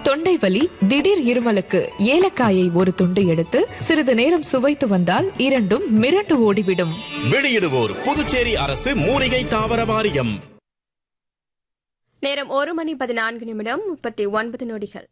தொண்டை வலி திடீர் இருமலுக்கு ஏலக்காயை ஒரு துண்டு எடுத்து சிறிது நேரம் சுவைத்து வந்தால் இரண்டும் மிரண்டு ஓடிவிடும் வெளியிடுவோர் புதுச்சேரி அரசு மூலிகை தாவர வாரியம் நேரம் ஒரு மணி பதினான்கு நிமிடம் முப்பத்தி ஒன்பது நொடிகள்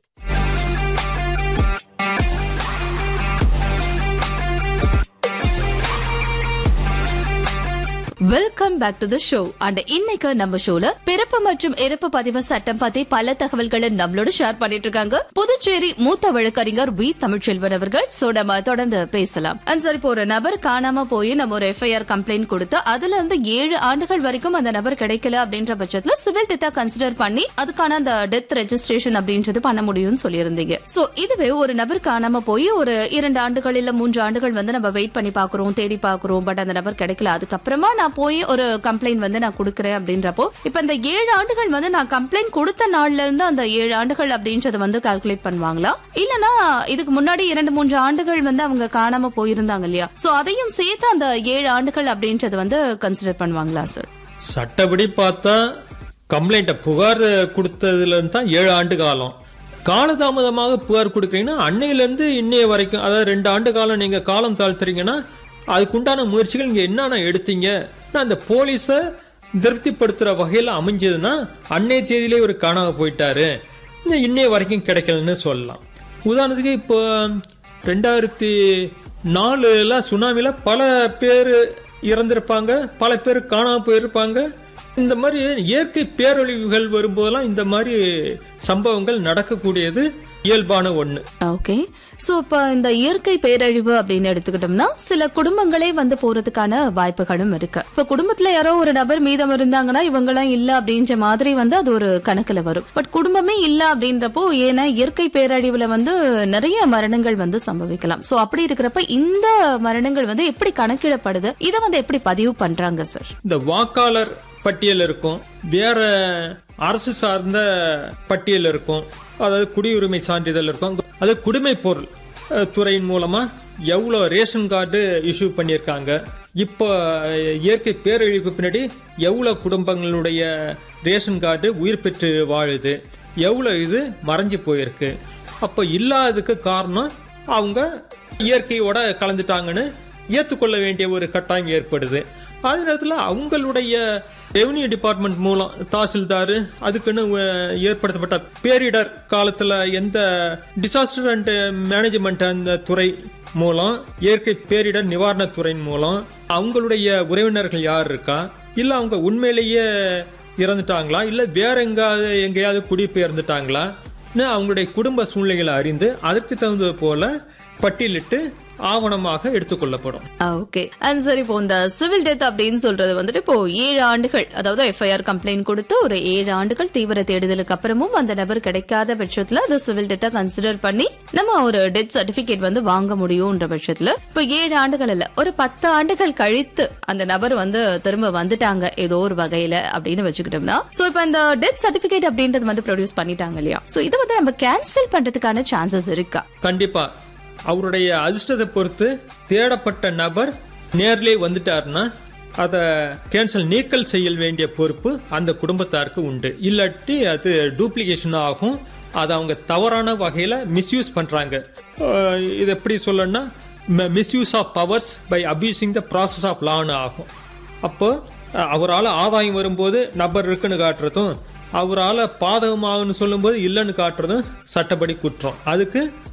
welcome back to the show and இன்னைக்கு நம்ம ஷோல பிறப்பு மற்றும் இறப்பு பதிவு சட்டம் பத்தி பல தகவல்களை நம்மளோட ஷேர் பண்ணிட்டு இருக்காங்க புதுச்சேரி மூத்த வழக்கறிஞர் வி தமிழ்ச்செல்வன் அவர்கள் சோ நம்ம தொடர்ந்து பேசலாம் அண்ட் சரி இப்போ ஒரு நபர் காணாம போய் நம்ம ஒரு எஃப்ஐஆர் கம்ப்ளைண்ட் கொடுத்து அதுல இருந்து ஏழு ஆண்டுகள் வரைக்கும் அந்த நபர் கிடைக்கல அப்படின்ற பட்சத்துல சிவில் டெத்தா கன்சிடர் பண்ணி அதுக்கான அந்த டெத் ரெஜிஸ்ட்ரேஷன் அப்படின்றது பண்ண முடியும்னு சொல்லியிருந்தீங்க சோ இதுவே ஒரு நபர் காணாம போய் ஒரு இரண்டு ஆண்டுகள் இல்ல மூன்று ஆண்டுகள் வந்து நம்ம வெயிட் பண்ணி பாக்குறோம் தேடி பாக்குறோம் பட் அந்த நபர் கிடைக்கல அதுக்கப்புறமா நான் போய் ஒரு கம்ப்ளைண்ட் வந்து நான் கொடுக்கறேன் அப்படின்றப்போ இப்ப இந்த ஏழு ஆண்டுகள் வந்து நான் கம்ப்ளைண்ட் கொடுத்த நாள்ல இருந்து அந்த ஏழு ஆண்டுகள் அப்படின்றத வந்து கால்குலேட் பண்ணுவாங்களா இல்லனா இதுக்கு முன்னாடி இரண்டு மூன்று ஆண்டுகள் வந்து அவங்க காணாம போயிருந்தாங்க இல்லையா சோ அதையும் சேர்த்து அந்த ஏழு ஆண்டுகள் அப்படின்றத வந்து கன்சிடர் பண்ணுவாங்களா சார் சட்டப்படி பார்த்தா கம்ப்ளைண்ட்டை புகார் கொடுத்ததுல இருந்து தான் ஏழு ஆண்டு காலம் காலதாமதமாக புகார் கொடுக்குறீங்கன்னா அன்னையிலேருந்து இன்னைய வரைக்கும் அதாவது ரெண்டு ஆண்டு காலம் நீங்கள் காலம் தாழ்த்துறீங்கன்னா அதுக்குண்டான முயற்சிகள் நீங்கள் என்னென்ன எடுத்தீங்க அந்த போலீஸை திருப்திப்படுத்துகிற வகையில் அமைஞ்சதுன்னா அன்னைய தேதியிலே ஒரு காணாம போயிட்டாரு இன்னும் இன்னைய வரைக்கும் கிடைக்கலன்னு சொல்லலாம் உதாரணத்துக்கு இப்போ ரெண்டாயிரத்தி நாலுல சுனாமில பல பேர் இறந்திருப்பாங்க பல பேர் காணாம போயிருப்பாங்க இந்த மாதிரி இயற்கை பேரழிவுகள் வரும்போதெல்லாம் இந்த மாதிரி சம்பவங்கள் நடக்கக்கூடியது இயல்பான ஒண்ணு ஓகே சோ இப்ப இந்த இயற்கை பேரழிவு அப்படின்னு எடுத்துக்கிட்டோம்னா சில குடும்பங்களே வந்து போறதுக்கான வாய்ப்புகளும் இருக்கு இப்ப குடும்பத்துல யாரோ ஒரு நபர் மீதம் இருந்தாங்கன்னா இவங்க எல்லாம் இல்ல அப்படின்ற மாதிரி வந்து அது ஒரு கணக்குல வரும் பட் குடும்பமே இல்ல அப்படின்றப்போ ஏன்னா இயற்கை பேரழிவுல வந்து நிறைய மரணங்கள் வந்து சம்பவிக்கலாம் சோ அப்படி இருக்கிறப்ப இந்த மரணங்கள் வந்து எப்படி கணக்கிடப்படுது இதை வந்து எப்படி பதிவு பண்றாங்க சார் இந்த வாக்காளர் பட்டியல் இருக்கும் வேற அரசு சார்ந்த பட்டியல் இருக்கும் அதாவது குடியுரிமை சான்றிதழ் இருக்கும் அது குடிமை பொருள் அஹ், துறையின் மூலமா எவ்வளோ ரேஷன் கார்டு இஷ்யூ பண்ணியிருக்காங்க இப்போ அஹ், இயற்கை பேரழிவுக்கு பின்னாடி எவ்வளோ குடும்பங்களுடைய ரேஷன் கார்டு உயிர் பெற்று வாழுது எவ்வளோ இது மறைஞ்சு போயிருக்கு அப்போ இல்லாததுக்கு காரணம் அவங்க இயற்கையோட கலந்துட்டாங்கன்னு ஏற்றுக்கொள்ள வேண்டிய ஒரு கட்டாயம் ஏற்படுது அதே நேரத்தில் அவங்களுடைய ரெவன்யூ டிபார்ட்மெண்ட் மூலம் தாசில்தார் அதுக்குன்னு அஹ், ஏற்படுத்தப்பட்ட பேரிடர் காலத்தில் எந்த டிசாஸ்டர் அண்ட் மேனேஜ்மெண்ட் அந்த துறை மூலம் இயற்கை பேரிடர் நிவாரணத் துறையின் மூலம் அவங்களுடைய உறவினர்கள் யார் இருக்கா இல்லை அவங்க உண்மையிலேயே இறந்துட்டாங்களா இல்லை வேற எங்காவது எங்கேயாவது குடிபெயர்ந்துட்டாங்களா அவங்களுடைய குடும்ப சூழ்நிலைகளை அறிந்து அதற்கு தகுந்தது போல பட்டியலிட்டு ஆவணமாக எடுத்துக்கொள்ளப்படும் ஓகே அண்ட் சரி இப்போ இந்த சிவில் டெத் அப்படின்னு சொல்றது வந்துட்டு இப்போ ஏழு ஆண்டுகள் அதாவது எஃப்ஐஆர் கம்ப்ளைண்ட் கொடுத்து ஒரு ஏழு ஆண்டுகள் தீவிர தேடுதலுக்கு அப்புறமும் அந்த நபர் கிடைக்காத பட்சத்துல அது சிவில் டெத்தை கன்சிடர் பண்ணி நம்ம ஒரு டெத் சர்டிபிகேட் வந்து வாங்க முடியும்ன்ற பட்சத்துல இப்போ ஏழு ஆண்டுகள் இல்ல ஒரு பத்து ஆண்டுகள் கழித்து அந்த நபர் வந்து திரும்ப வந்துட்டாங்க ஏதோ ஒரு வகையில அப்படின்னு வச்சுக்கிட்டோம்னா சோ இப்போ இந்த டெத் சர்டிபிகேட் அப்படின்றது வந்து ப்ரொடியூஸ் பண்ணிட்டாங்க இல்லையா சோ இதை வந்து நம்ம கேன்சல் பண்றதுக்கான சான்சஸ் இருக்கா கண்டிப்பா அவருடைய அதிர்ஷ்டத்தை பொறுத்து தேடப்பட்ட நபர் நேர்லயே வந்துட்டாருன்னா அதை கேன்சல் நீக்கல் செய்ய வேண்டிய பொறுப்பு அந்த குடும்பத்தாருக்கு உண்டு இல்லாட்டி அது டூப்ளிகேஷன் ஆகும் அதை அவங்க தவறான வகையில் மிஸ்யூஸ் பண்ணுறாங்க இது எப்படி சொல்லணும்னா misuse of powers by abusing the process of லான்னு ஆகும் அப்போ அவரால் ஆதாயம் வரும்போது நபர் இருக்குன்னு காட்டுறதும் அவரால் பாதகமாகுன்னு சொல்லும்போது இல்லைன்னு காட்டுறதும் சட்டப்படி குற்றம் அதுக்கு